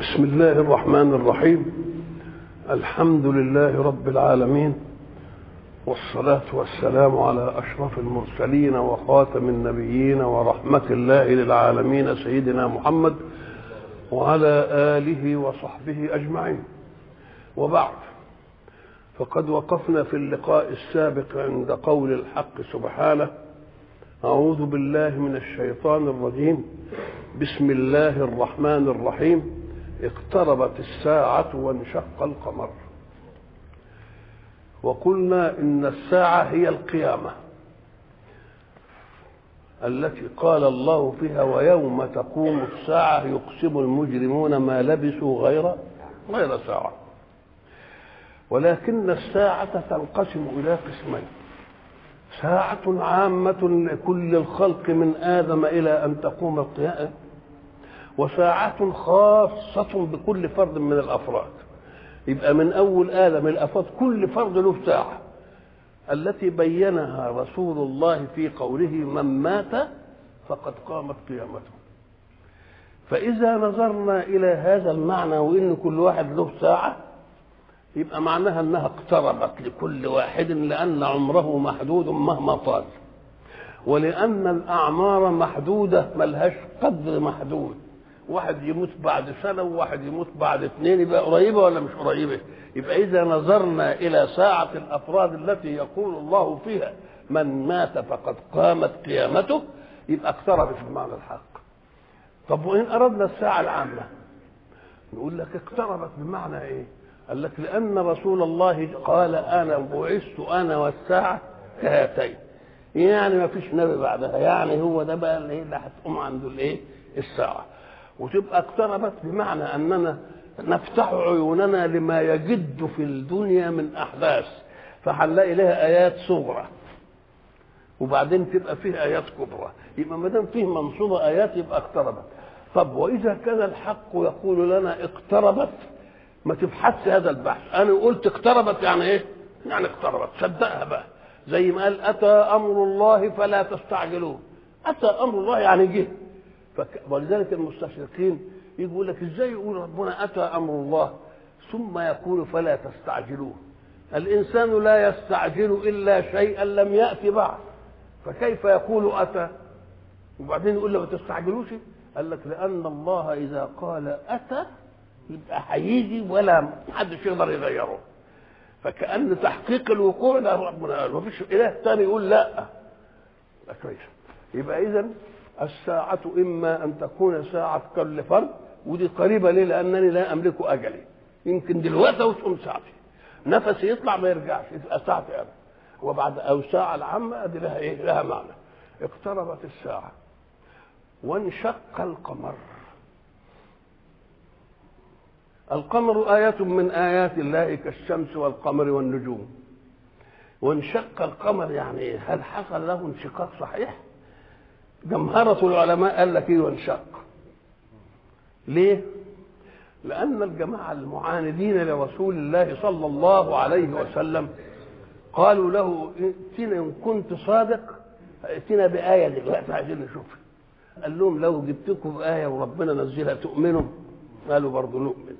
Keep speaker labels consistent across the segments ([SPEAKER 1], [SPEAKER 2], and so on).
[SPEAKER 1] بسم الله الرحمن الرحيم الحمد لله رب العالمين والصلاة والسلام على أشرف المرسلين وخاتم النبيين ورحمة الله للعالمين سيدنا محمد وعلى آله وصحبه أجمعين وبعد فقد وقفنا في اللقاء السابق عند قول الحق سبحانه أعوذ بالله من الشيطان الرجيم بسم الله الرحمن الرحيم اقتربت الساعة وانشق القمر وقلنا إن الساعة هي القيامة التي قال الله فيها ويوم تقوم الساعة يقسم المجرمون ما لبثوا غير غير ساعة ولكن الساعة تنقسم إلى قسمين ساعة عامة لكل الخلق من آدم إلى أن تقوم القيامة وساعة خاصة بكل فرد من الأفراد يبقى من أول آدم الأفراد كل فرد له ساعة التي بينها رسول الله في قوله من مات فقد قامت قيامته فإذا نظرنا إلى هذا المعنى وإن كل واحد له ساعة يبقى معناها أنها اقتربت لكل واحد لأن عمره محدود مهما طال ولأن الأعمار محدودة ملهاش قدر محدود واحد يموت بعد سنة وواحد يموت بعد اثنين يبقى قريبة ولا مش قريبة يبقى إذا نظرنا إلى ساعة الأفراد التي يقول الله فيها من مات فقد قامت قيامته يبقى اقتربت بمعنى الحق طب وإن أردنا الساعة العامة نقول لك اقتربت بمعنى إيه قال لك لأن رسول الله قال أنا بعثت أنا والساعة كهاتين يعني ما فيش نبي بعدها يعني هو ده بقى اللي هتقوم عنده الايه الساعه وتبقى اقتربت بمعنى اننا نفتح عيوننا لما يجد في الدنيا من احداث فهنلاقي لها ايات صغرى وبعدين تبقى فيه ايات كبرى يبقى ما دام فيه منصوبه ايات يبقى اقتربت طب واذا كان الحق يقول لنا اقتربت ما تبحثش هذا البحث انا قلت اقتربت يعني ايه يعني اقتربت صدقها بقى زي ما قال اتى امر الله فلا تستعجلوه اتى امر الله يعني جه فك... ولذلك المستشرقين يقول لك ازاي يقول ربنا اتى امر الله ثم يقول فلا تستعجلوه الانسان لا يستعجل الا شيئا لم ياتي بعد فكيف يقول اتى وبعدين يقول له ما تستعجلوش قال لك لان الله اذا قال اتى يبقى هيجي ولا محدش يقدر يغيره فكأن تحقيق الوقوع ده ربنا قال مفيش إله تاني يقول لا كويس يبقى إذا الساعة إما أن تكون ساعة كل فرد ودي قريبة ليه؟ لأنني لا أملك أجلي يمكن دلوقتي وتقوم ساعتي نفسي يطلع ما يرجعش يبقى ساعتي أنا وبعد أو ساعة العامة دي لها إيه؟ لها معنى اقتربت الساعة وانشق القمر القمر آية من آيات الله كالشمس والقمر والنجوم وانشق القمر يعني إيه؟ هل حصل له انشقاق صحيح؟ جمهرة العلماء قال لك ايه وانشق ليه؟ لأن الجماعة المعاندين لرسول الله صلى الله عليه وسلم قالوا له ائتنا إن كنت صادق ائتنا بآية دلوقتي عايزين نشوفها قال لهم لو جبتكم بآية وربنا نزلها تؤمنوا قالوا برضه نؤمن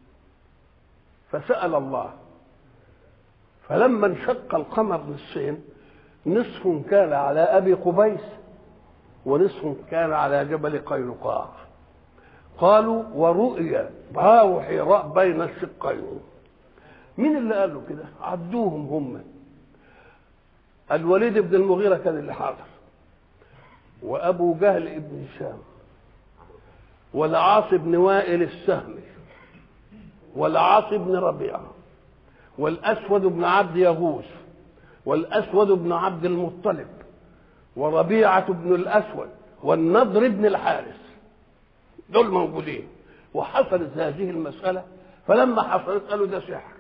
[SPEAKER 1] فسأل الله فلما انشق القمر نصفين نصف كان على أبي قبيس ونصف كان على جبل قينقاع قالوا ورؤيا غار حراء بين الشقين مين اللي قال له كده عدوهم هم الوليد بن المغيرة كان اللي حاضر وأبو جهل ابن هشام والعاص بن وائل السهمي والعاص بن ربيعة والأسود بن عبد يغوث والأسود بن عبد المطلب وربيعة بن الأسود والنضر بن الحارث دول موجودين وحصلت هذه المسألة فلما حصلت قالوا ده سحر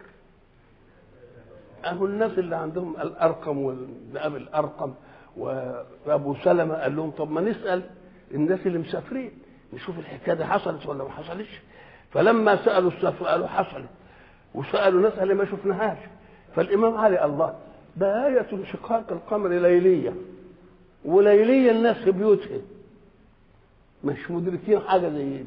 [SPEAKER 1] أهو الناس اللي عندهم الأرقم وابن أبي الأرقم وأبو سلمة قال لهم طب ما نسأل الناس اللي مسافرين نشوف الحكاية دي حصلت ولا ما حصلتش فلما سألوا السفر قالوا حصلت وسألوا ناس اللي ما شفناهاش فالإمام علي الله ده آية انشقاق القمر ليلية وليلية الناس في بيوتهم مش مدركين حاجة زي دي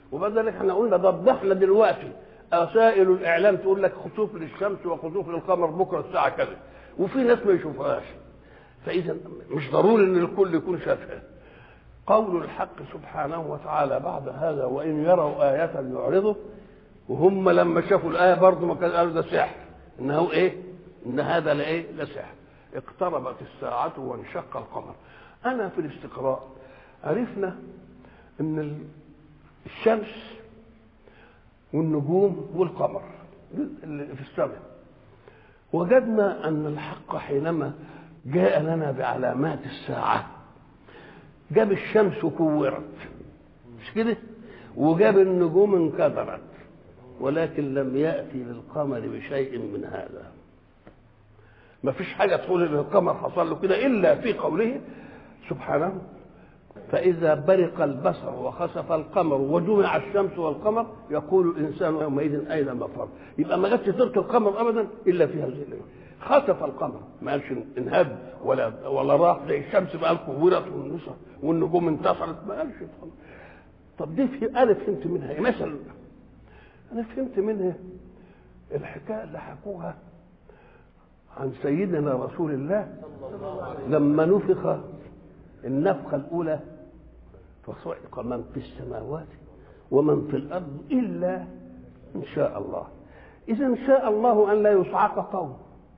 [SPEAKER 1] وبعد ذلك احنا قلنا ده ده احنا دلوقتي وسائل الاعلام تقول لك خسوف للشمس وخسوف للقمر بكره الساعه كذا وفي ناس ما يشوفهاش فاذا مش ضروري ان الكل يكون شافها قول الحق سبحانه وتعالى بعد هذا وان يروا آية يعرضوا وهم لما شافوا الآية برضه ما كانوا قالوا ده سحر إنه إيه؟ إن هذا لإيه؟ لسحر اقتربت الساعة وانشق القمر أنا في الاستقراء عرفنا إن الشمس والنجوم والقمر اللي في السماء وجدنا أن الحق حينما جاء لنا بعلامات الساعة جاب الشمس كورت مش كده وجاب النجوم انكدرت ولكن لم يأتي للقمر بشيء من هذا ما فيش حاجة تقول ان القمر حصل له كده إلا في قوله سبحانه فإذا برق البصر وخسف القمر وجمع الشمس والقمر يقول الإنسان يومئذ أين مفر يبقى ما جاتش سيرة القمر أبدا إلا في هذه الأيام خسف القمر ما قالش انهد ولا ولا راح زي الشمس بقى كورت والنصر والنجوم انتصرت ما قالش طب دي في انا فهمت منها ايه مثلا انا فهمت منها الحكايه اللي حكوها عن سيدنا رسول الله لما نفخ النفخه الاولى فصعق من في السماوات ومن في الارض الا ان شاء الله اذا شاء الله ان لا يصعق قوم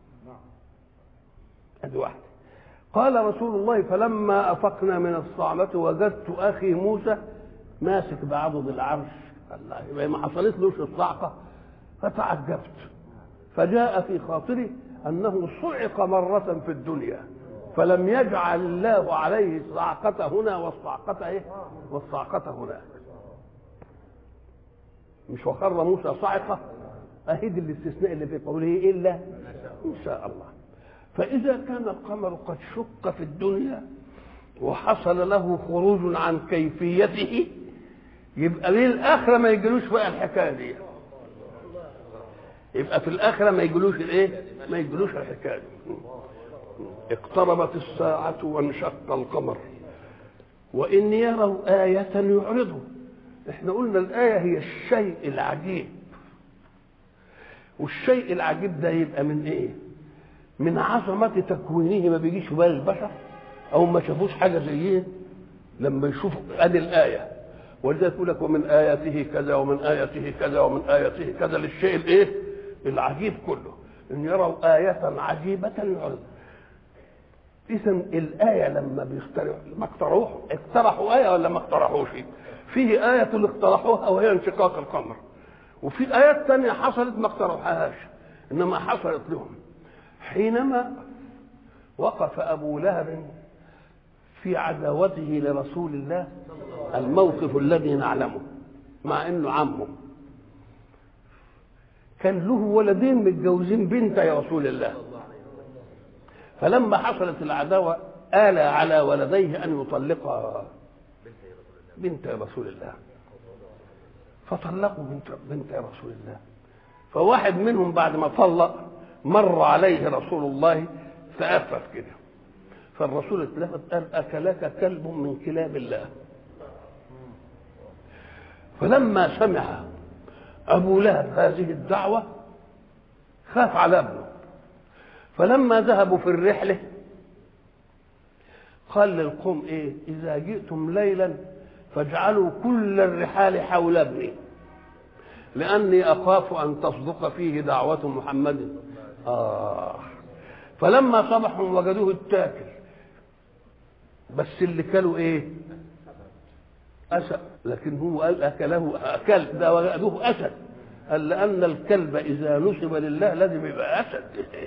[SPEAKER 1] ادي واحده قال رسول الله فلما افقنا من الصعبة وجدت اخي موسى ماسك بعضد العرش الله يبقى ما حصلتلوش الصعقه فتعجبت فجاء في خاطري انه صعق مره في الدنيا فلم يجعل الله عليه الصعقة هنا والصعقة ايه؟ والصعقة هناك. مش وخر موسى صعقة؟ أهيد الاستثناء اللي في قوله إلا إن شاء الله. فإذا كان القمر قد شق في الدنيا وحصل له خروج عن كيفيته يبقى ليه الآخرة ما يجلوش بقى الحكاية دي يبقى في الآخرة ما يجلوش الإيه؟ ما يجلوش الحكاية دي اقتربت الساعة وانشق القمر وإن يروا آية يعرضوا احنا قلنا الآية هي الشيء العجيب والشيء العجيب ده يبقى من ايه؟ من عظمة تكوينه ما بيجيش في بال البشر أو ما شافوش حاجة زيه لما يشوفوا ادي الآية ولذلك يقول لك ومن آياته كذا ومن آياته كذا ومن آياته كذا للشيء الإيه؟ العجيب كله إن يروا آية عجيبة يعرض إذا الآية لما بيخترعوا ما اقترحوها اقترحوا آية ولا ما اقترحوش؟ فيه آية اللي اقترحوها وهي انشقاق القمر وفي آيات تانية حصلت ما اقترحوهاش إنما حصلت لهم حينما وقف أبو لهب في عداوته لرسول الله الموقف الذي نعلمه مع انه عمه كان له ولدين متجوزين بنت يا رسول الله فلما حصلت العداوة آل على ولديه أن يطلق بنت رسول الله فطلقوا بنت بنت رسول الله فواحد منهم بعد ما طلق مر عليه رسول الله تأفف كده فالرسول اتلفت قال أكلك كلب من كلاب الله فلما سمع أبو لهب هذه الدعوة خاف على ابنه فلما ذهبوا في الرحلة قال للقوم ايه اذا جئتم ليلا فاجعلوا كل الرحال حول ابني لاني اخاف ان تصدق فيه دعوه محمد اه فلما صبحوا وجدوه التاكل بس اللي كلوا ايه اسد لكن هو قال اكله اكل ده وجدوه اسد قال لان الكلب اذا نسب لله لازم يبقى اسد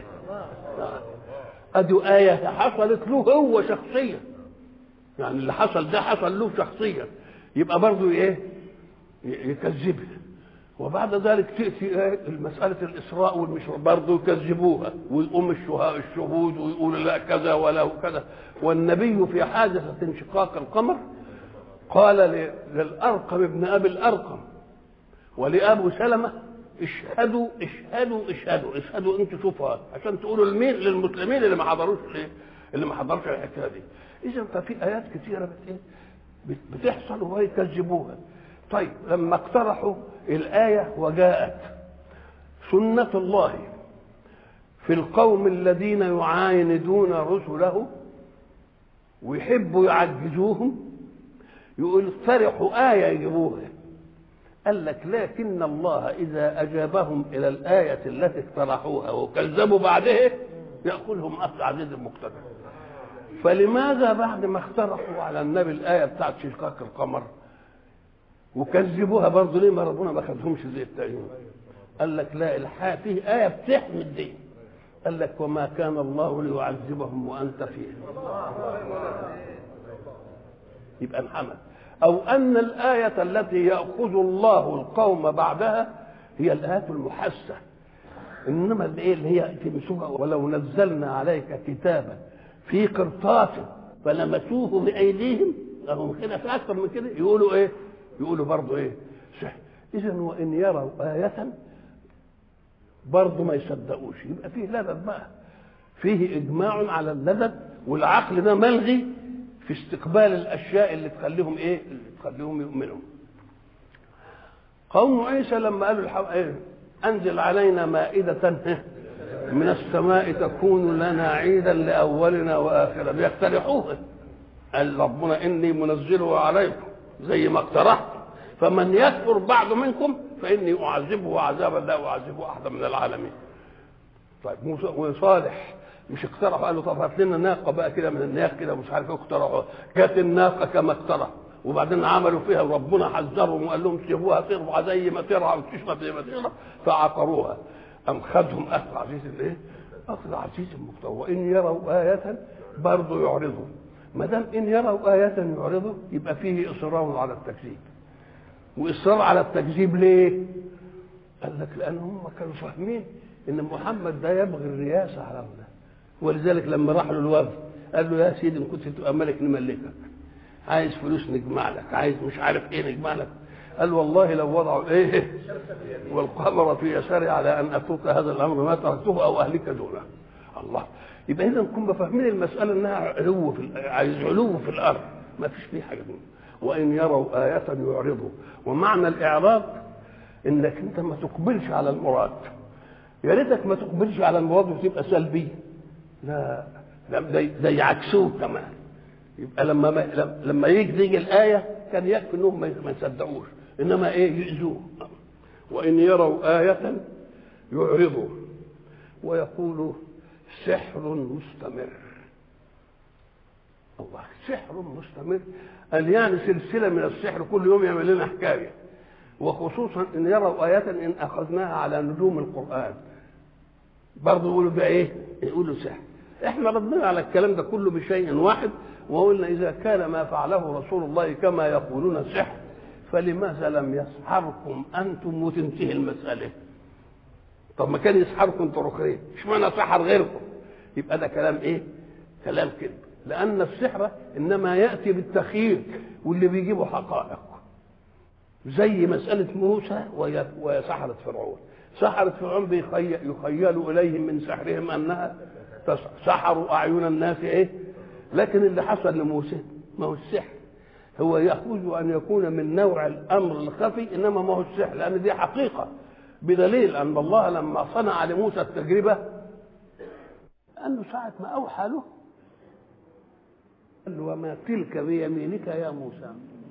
[SPEAKER 1] ادي آية حصلت له هو شخصيا يعني اللي حصل ده حصل له شخصيا يبقى برضه ايه يكذبها وبعد ذلك تأتي ايه مسألة الإسراء والمشراء برضه يكذبوها ويقوم الشهود ويقول لا كذا ولا كذا والنبي في حادثة انشقاق القمر قال للأرقم ابن أبي الأرقم ولأبو سلمة اشهدوا اشهدوا اشهدوا اشهدوا انتوا شوفوا عشان تقولوا لمين للمسلمين اللي ما حضروش ايه اللي ما حضرش الحكايه دي اذا ففي ايات كثيره بت ايه بتحصل وهو يكذبوها طيب لما اقترحوا الآية وجاءت سنة الله في القوم الذين يعاندون رسله ويحبوا يعجزوهم يقول اقترحوا آية يجيبوها قال لك لكن الله إذا أجابهم إلى الآية التي اقترحوها وكذبوا بعدها يأخذهم أخذ عزيز المقتدر فلماذا بعد ما اقترحوا على النبي الآية بتاعت شقاق القمر وكذبوها برضه ليه ما ربنا ما خدهمش زي التانيين قال لك لا الحق فيه آية بتحمي الدين قال لك وما كان الله ليعذبهم وأنت فيهم يبقى انحمد أو أن الآية التي يأخذ الله القوم بعدها هي الآيات المحسة إنما الإيه اللي هي تمسوها ولو نزلنا عليك كتابا في قرطاس فلمسوه بأيديهم لهم كده في أكثر من كده يقولوا إيه؟ يقولوا برضه إيه؟ سحر إذا وإن يروا آية برضه ما يصدقوش يبقى فيه لذذ بقى فيه إجماع على اللذذ والعقل ده ملغي في استقبال الاشياء اللي تخليهم ايه اللي تخليهم يؤمنوا قوم عيسى لما قالوا الحو... إيه؟ انزل علينا مائدة من السماء تكون لنا عيدا لاولنا واخرنا بيقترحوها قال ربنا اني منزله عليكم زي ما اقترحت فمن يكفر بعد منكم فاني اعذبه عذابا لا اعذبه احدا من العالمين طيب موسى وصالح مش اقترحوا قالوا طب هات لنا ناقه بقى كده من الناق كده مش عارف ايه اقترحوا جت الناقه كما اقترح وبعدين عملوا فيها وربنا حذرهم وقال لهم سيبوها ترعى زي ما ترعى وتشرب زي ما تشرب فعقروها ام خدهم اخذ عزيز الايه؟ اخذ عزيز المقتدر وان يروا ايه برضه يعرضوا ما دام ان يروا ايه يعرضوا يبقى فيه اصرار على التكذيب واصرار على التكذيب ليه؟ قال لك لان هم كانوا فاهمين ان محمد ده يبغي الرياسه على الله ولذلك لما راح له الوفد قال له يا سيدي ان كنت تبقى ملك نملكك عايز فلوس نجمع لك عايز مش عارف ايه نجمع لك قال والله لو وضعوا ايه والقمر في يساري على ان اترك هذا الامر ما تركته او اهلك دونه الله يبقى اذا كنا فاهمين المساله انها علو في عايز علو في الارض ما فيش فيه حاجه منه وان يروا آية يعرضوا ومعنى الاعراض انك انت ما تقبلش على المراد يا ريتك ما تقبلش على المراد وتبقى سلبي لا ده ده يعكسوه كمان يبقى لما ما لما يجي تيجي الايه كان يكفي انهم ما يصدقوش انما ايه يؤذوه وان يروا ايه يعرضوا ويقولوا سحر مستمر الله سحر مستمر قال يعني سلسله من السحر كل يوم يعمل لنا حكايه وخصوصا ان يروا ايه ان اخذناها على نجوم القران برضه يقولوا ده ايه؟ يقولوا سحر احنا ردنا على الكلام ده كله بشيء واحد وقلنا اذا كان ما فعله رسول الله كما يقولون سحر فلماذا لم يسحركم انتم وتنتهي المساله طب ما كان يسحركم انتوا اخرين اشمعنى سحر غيركم يبقى ده كلام ايه كلام كذب لان السحر انما ياتي بالتخييل واللي بيجيبوا حقائق زي مساله موسى وهي سحره فرعون سحرة فرعون بيخيل يخيل إليهم من سحرهم أنها سحروا أعين الناس إيه لكن اللي حصل لموسى ما هو السحر هو يأخذ أن يكون من نوع الأمر الخفي إنما ما هو السحر لأن دي حقيقة بدليل أن الله لما صنع لموسى التجربة أنه ساعة ما أوحى له قال له وما تلك بيمينك يا موسى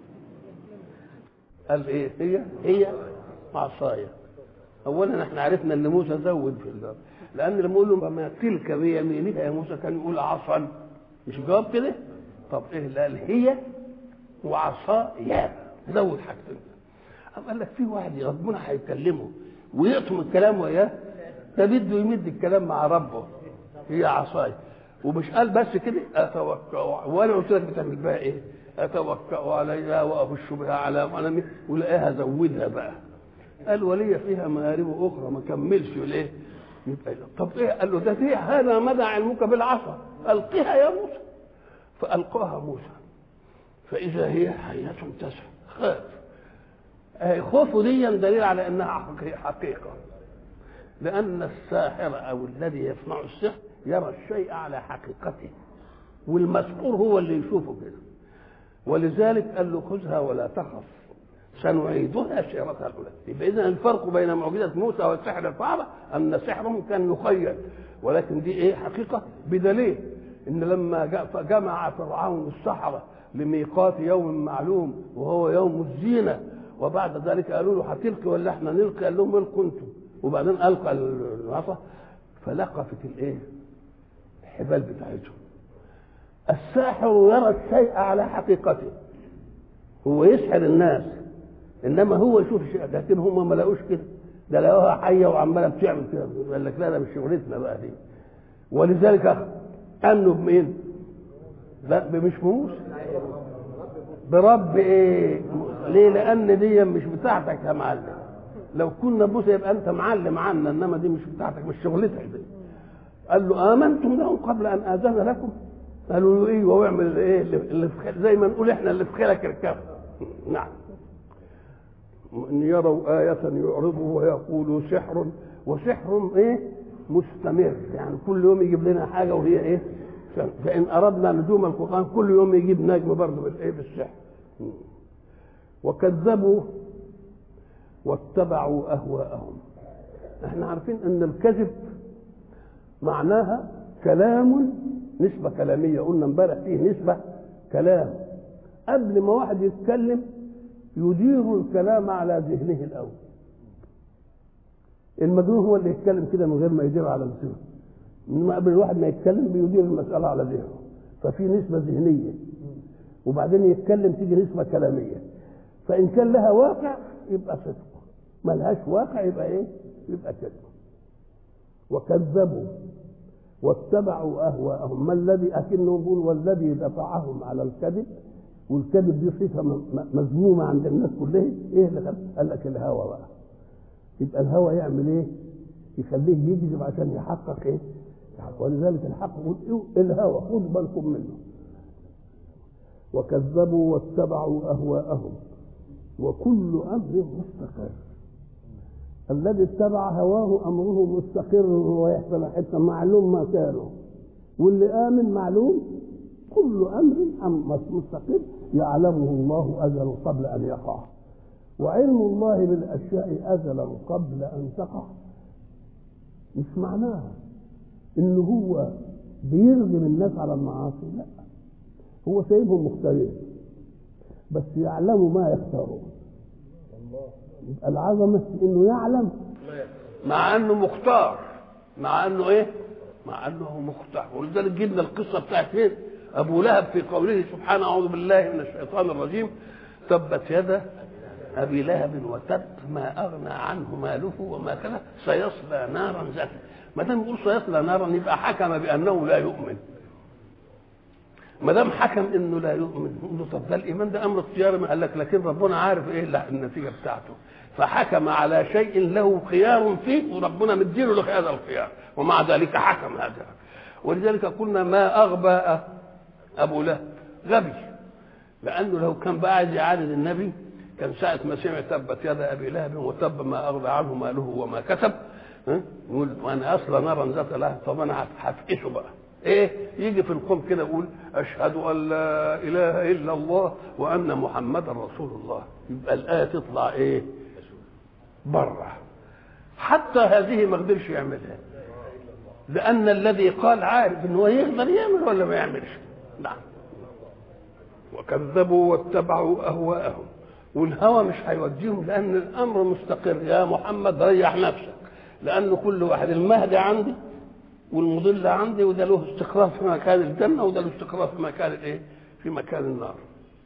[SPEAKER 1] قال ايه هي هي عصايه اولا احنا عرفنا ان موسى زود في الباب لان لما يقول له وما تلك بيمينك يا موسى كان يقول عصا مش جواب كده طب ايه قال هي وعصايا زود حاجتين قال لك في واحد ربنا هيكلمه ويقطم الكلام وياه ده بده يمد الكلام مع ربه هي عصاي ومش قال بس كده اتوكا وانا قلت لك بتعمل بها ايه؟ اتوكا عليها وابش بها على غنمي ولاقيها زودها بقى قال ولي فيها مآرب اخرى ما كملش ليه؟ يبقى طب ايه؟ قال له ده دي هذا مدى علمك بالعصا القها يا موسى فالقاها موسى فاذا هي حيه تسعى خاف خوفه دي دليل على انها حقيقه لان الساحر او الذي يصنع السحر يرى الشيء على حقيقته والمسحور هو اللي يشوفه كده ولذلك قال له خذها ولا تخف سنعيدها سيرتها الاولى يبقى اذا الفرق بين معجزه موسى والسحر الصعبه ان سحرهم كان يخيل ولكن دي ايه حقيقه بدليل ان لما جمع فرعون السحره لميقات يوم معلوم وهو يوم الزينه وبعد ذلك قالوا له هتلقي ولا احنا نلقي قال لهم القوا انتم وبعدين القى العصا فلقفت الايه الحبال بتاعتهم الساحر يرى الشيء على حقيقته هو يسحر الناس انما هو يشوف الشيء لكن هم ما لقوش كده ده لقوها حيه وعماله بتعمل كده قال لك لا ده مش شغلتنا بقى دي ولذلك امنوا بمين؟ لا مش موسى برب ايه؟ ليه؟ لان دي مش بتاعتك يا معلم لو كنا موسى يبقى انت معلم عنا انما دي مش بتاعتك مش شغلتك دي قال له امنتم لهم قبل ان اذن لكم قالوا له ايه واعمل ايه اللي في زي ما نقول احنا اللي في خيلك اركب نعم ان يروا آية يعرضوا ويقولوا سحر وسحر ايه مستمر يعني كل يوم يجيب لنا حاجة وهي ايه فإن أردنا نجوم القرآن كل يوم يجيب نجم برضه بالايه بالسحر وكذبوا واتبعوا أهواءهم احنا عارفين ان الكذب معناها كلام نسبة كلامية قلنا امبارح فيه نسبة كلام قبل ما واحد يتكلم يدير الكلام على ذهنه الأول المجنون هو اللي يتكلم كده من غير ما يدير على ذهنه انما قبل الواحد ما يتكلم بيدير المسألة على ذهنه ففي نسبة ذهنية وبعدين يتكلم تيجي نسبة كلامية فإن كان لها واقع يبقى صدق ما لهاش واقع يبقى ايه؟ يبقى كذب وكذبوا واتبعوا اهواءهم ما الذي اكنهم يقول والذي دفعهم على الكذب والكذب دي صفه مذمومه عند الناس كلها ايه اللي خل... قال لك الهوى بقى يبقى الهوى يعمل ايه؟ يخليه يكذب عشان يحقق ايه؟ يحقق. ولذلك الحق يقول إيه الهوى خذ بالكم منه وكذبوا واتبعوا اهواءهم وكل امر مستقر الذي اتبع هواه امره مستقر ويحصل حتى معلوم ما كانه واللي امن معلوم كل امر مستقر يعلمه الله ازل قبل ان يقع وعلم الله بالاشياء ازلا قبل ان تقع مش معناها ان هو بيرغم الناس على المعاصي لا هو سايبهم مختارين بس يعلموا ما يختارون يبقى العظمه انه يعلم مع انه مختار مع انه ايه مع انه مختار ولذلك جبنا القصه بتاعت فين ابو لهب في قوله سبحانه اعوذ بالله من الشيطان الرجيم تبت يدا ابي لهب وتب ما اغنى عنه ماله وما كذا سيصلى نارا ذات ما دام يقول سيصلى نارا يبقى حكم بانه لا يؤمن ما دام حكم انه لا يؤمن له طب ده الايمان ده امر اختياري ما قال لك لكن ربنا عارف ايه النتيجه بتاعته فحكم على شيء له خيار فيه وربنا مديله له هذا الخيار ومع ذلك حكم هذا ولذلك قلنا ما اغبى ابو لهب غبي لانه لو كان بقى عايز يعاند النبي كان ساعة ما سمع تبت يد ابي لهب وتب ما اغنى عنه ماله وما كسب يقول وانا اصلا نارا ذات لهب طب انا هفقسه بقى ايه يجي في القوم كده يقول اشهد ان لا اله الا الله وان محمدا رسول الله يبقى الايه تطلع ايه بره حتى هذه ما قدرش يعملها لان الذي قال عارف ان هو يقدر يعمل ولا ما يعملش نعم وكذبوا واتبعوا اهواءهم والهوى مش هيوديهم لان الامر مستقر يا محمد ريح نفسك لان كل واحد المهدي عندي والمضل عندي وده له استقرار في مكان الجنه وده له استقرار في مكان الايه؟ في مكان النار.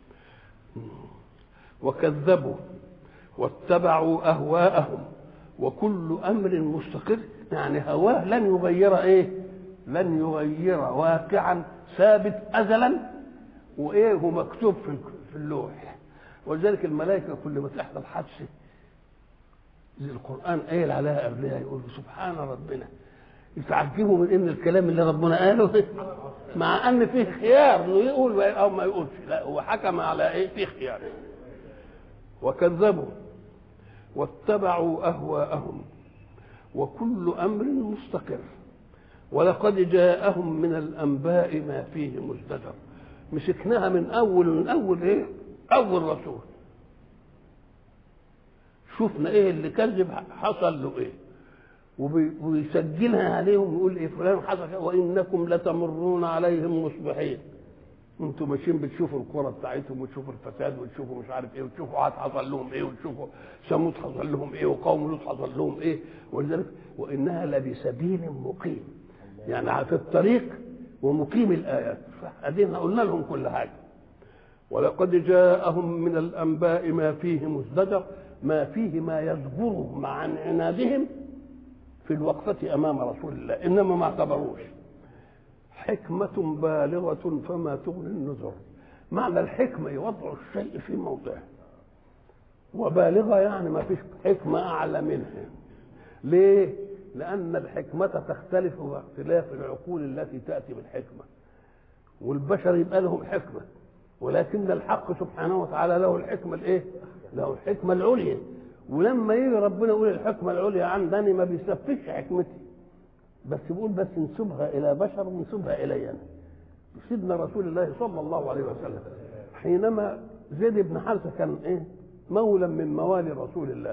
[SPEAKER 1] وكذبوا واتبعوا اهواءهم وكل امر مستقر يعني هواه لن يغير ايه؟ لن يغير واقعا ثابت ازلا وايه هو مكتوب في في اللوح ولذلك الملائكه كل ما تحصل حادثه زي القران قايل عليها قبلها يقول سبحان ربنا يتعجبوا من ان الكلام اللي ربنا قاله مع ان فيه خيار انه يقول او ما يقولش لا هو حكم على ايه فيه خيار وكذبوا واتبعوا اهواءهم وكل امر مستقر ولقد جاءهم من الانباء ما فيه مزدجر مسكناها من اول من اول ايه اول رسول شفنا ايه اللي كذب حصل له ايه ويسجلها عليهم ويقول ايه فلان حصل وانكم لتمرون عليهم مصبحين انتوا ماشيين بتشوفوا الكرة بتاعتهم وتشوفوا الفساد وتشوفوا مش عارف ايه وتشوفوا عاد حصل لهم ايه وتشوفوا ثمود حصل لهم ايه وقوم لوط حصل لهم ايه ولذلك وانها لبسبيل مقيم يعني في الطريق ومقيم الايات ادينا قلنا لهم كل حاجه ولقد جاءهم من الانباء ما فيه مزدجر ما فيه ما يزجرهم عن عنادهم في الوقفة أمام رسول الله إنما ما اعتبروش حكمة بالغة فما تغني النذر معنى الحكمة يوضع الشيء في موضعه وبالغة يعني ما فيش حكمة أعلى منها ليه؟ لأن الحكمة تختلف باختلاف العقول التي تأتي بالحكمة والبشر يبقى لهم حكمة ولكن الحق سبحانه وتعالى له الحكمة الإيه؟ له الحكمة العليا ولما يجي ربنا يقول الحكمة العليا عندني ما بيسفكش حكمتي بس بيقول بس نسبها إلى بشر ونسبها إلي أنا سيدنا رسول الله صلى الله عليه وسلم حينما زيد بن حارثة كان إيه مولا من موالي رسول الله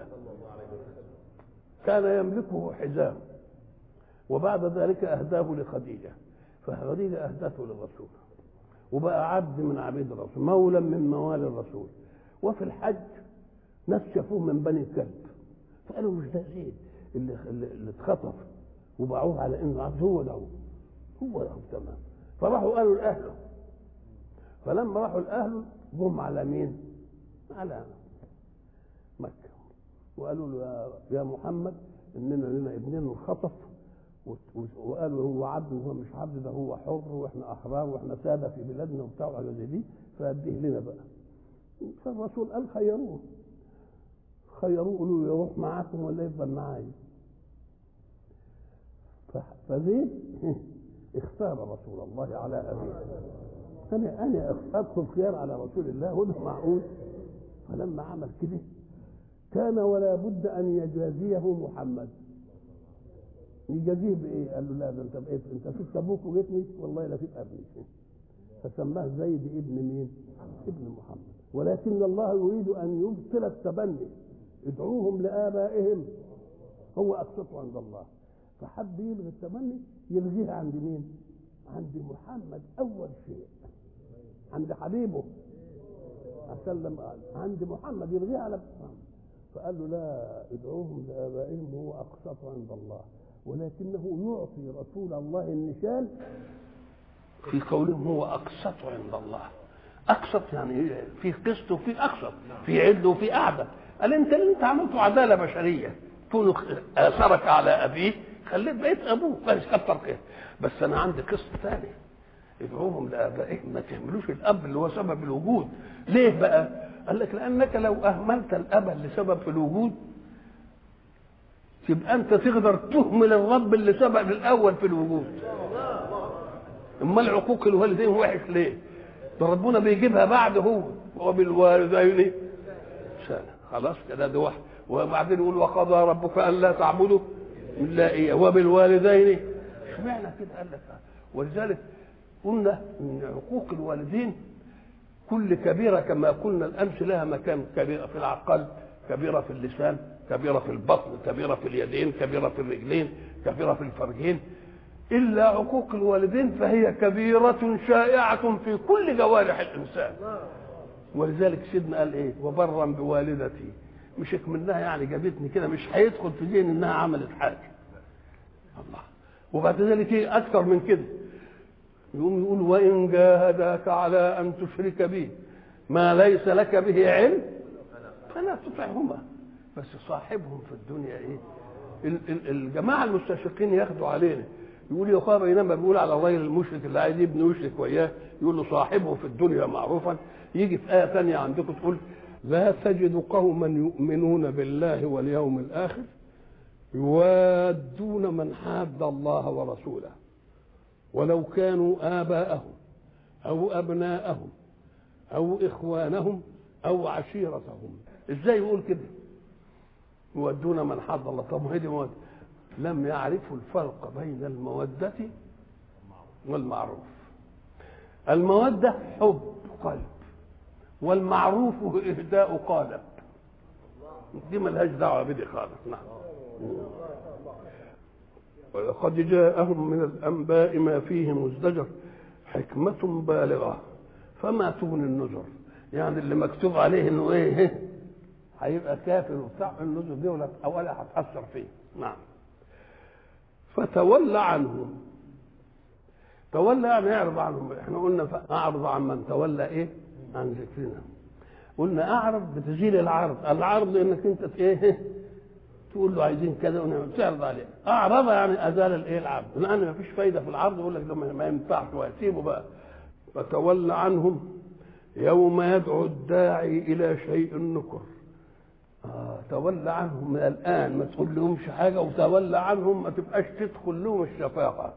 [SPEAKER 1] كان يملكه حزام وبعد ذلك أهداه لخديجة فخديجة أهدته للرسول وبقى عبد من عبيد الرسول مولا من موالي الرسول وفي الحج ناس شافوه من بني الكلب فقالوا مش ده زيد اللي اللي اتخطف وباعوه على انه عبد هو ده هو هو ده تمام فراحوا قالوا لاهله فلما راحوا لاهله جم على مين؟ على مكه وقالوا له يا محمد اننا لنا ابنين انخطف وقالوا هو عبد وهو مش عبد ده هو حر واحنا احرار واحنا ساده في بلادنا وبتاع وحاجه زي دي فاديه لنا بقى فالرسول قال خيروه خيروه قالوا له يروح معاكم ولا يفضل معايا فزيد اختار رسول الله على ابيه انا انا اطلب خيار على رسول الله وده معقول فلما عمل كده كان ولا بد ان يجازيه محمد يجازيه بايه؟ قال له لا ده انت بقيت انت سبت ابوك وجيتني والله لا تبقى ابني فسماه زيد ابن مين؟ ابن محمد ولكن الله يريد ان يبطل التبني ادعوهم لابائهم هو اقسط عند الله فحب يلغي التبني يلغيها عند مين؟ عند محمد اول شيء عند حبيبه أسلم عند محمد يلغيها على محمد فقال له لا ادعوهم لابائهم هو اقسط عند الله ولكنه يعطي رسول الله النشان في قولهم هو اقسط عند الله اقسط يعني في قسط وفي اقسط في عدل وفي اعدل قال انت اللي انت عملته عداله بشريه كونه اثرك على ابيه خليت بقيت ابوه بس كتر خير بس انا عندي قسط ثاني ادعوهم لابائهم ما تهملوش الاب اللي هو سبب الوجود ليه بقى قال لك لانك لو اهملت الاب اللي سبب في الوجود تبقى انت تقدر تهمل الرب اللي سبب الاول في الوجود امال عقوق الوالدين وحش ليه ده ربنا بيجيبها بعد هو وبالوالدين سنة خلاص كده ده واحد وبعدين يقول وقضى ربك الا تعبدوا الا اياه وبالوالدين اشمعنى كده قال لك ولذلك قلنا ان عقوق الوالدين كل كبيره كما قلنا الامس لها مكان كبيره في العقل كبيره في اللسان كبيره في البطن كبيره في اليدين كبيره في الرجلين كبيره في الفرجين الا عقوق الوالدين فهي كبيره شائعه في كل جوارح الانسان ولذلك سيدنا قال ايه وبرا بوالدتي مش منها يعني جابتني كده مش هيدخل في ذهن انها عملت حاجه الله وبعد ذلك ايه اكثر من كده يقوم يقول وان جاهداك على ان تشرك بي ما ليس لك به علم فلا تطعهما بس صاحبهم في الدنيا ايه الجماعه المستشرقين ياخدوا علينا يقول يا اخويا بينما بيقول على الراجل المشرك اللي عايز ابنه يشرك وياه يقول له صاحبه في الدنيا معروفا يجي في ايه ثانيه عندكم تقول لا تجد قوما يؤمنون بالله واليوم الاخر يوادون من حاد الله ورسوله ولو كانوا آباءهم أو أبناءهم أو إخوانهم أو عشيرتهم إزاي يقول كده يودون من حد الله طب هي دي مودة لم يعرفوا الفرق بين المودة والمعروف المودة حب قلب والمعروف إهداء قالب دي ملهاش دعوه بدي خالص نعم ولقد جاءهم من الانباء ما فيه مزدجر حكمة بالغة فما تغني النذر يعني اللي مكتوب عليه انه ايه هيبقى كافر وبتاع النذر دي ولا ولا هتأثر فيه نعم فتولى عنهم تولى يعني اعرض عنهم احنا قلنا اعرض عن من تولى ايه عن ذكرنا قلنا اعرض بتزيل العرض العرض انك انت ايه تقول له عايزين كذا وتعرض عليه اعرض يعني ازال الايه العرض لان ما فيش فايده في العرض يقول لك ده ما ينفعش ويسيبه بقى فتولى عنهم يوم يدعو الداعي الى شيء نكر آه تولى عنهم من الان ما تقول لهمش حاجه وتولى عنهم ما تبقاش تدخل لهم الشفاقه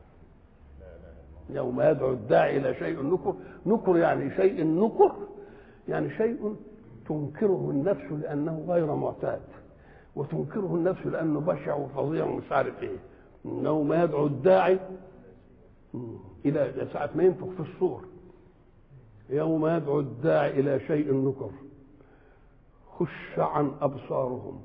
[SPEAKER 1] يوم يدعو الداعي الى شيء نكر نكر يعني شيء نكر يعني شيء تنكره النفس لانه غير معتاد وتنكره النفس لانه بشع وفظيع ومش عارف ايه يوم يدعو الداعي الى ساعه ما ينفخ في الصور يوم يدعو الداعي الى شيء نكر خش عن ابصارهم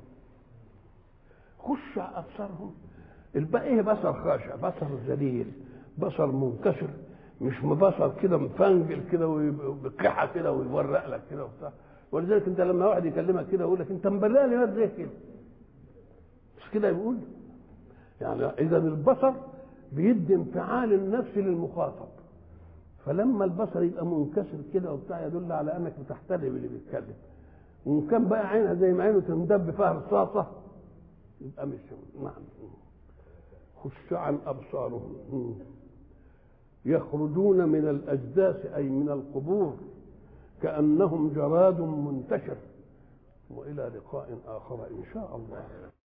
[SPEAKER 1] خش عن ابصارهم الباقي ايه بصر خاشع بصر ذليل بصر منكسر مش بصر كده مفنجل كده وبقحه كده ويورق لك كده وبتاع ولذلك انت لما واحد يكلمك كده يقول لك انت مبلغني واد زي كده مش كده يقول يعني اذا البصر بيدي انفعال النفس للمخاطب فلما البصر يبقى منكسر كده وبتاع يدل على انك بتحترم اللي بيتكلم وان كان بقى عينها زي ما عينه تندب فيها رصاصه يبقى مش نعم خش عن ابصارهم يخرجون من الاجداث اي من القبور كانهم جراد منتشر والى لقاء اخر ان شاء الله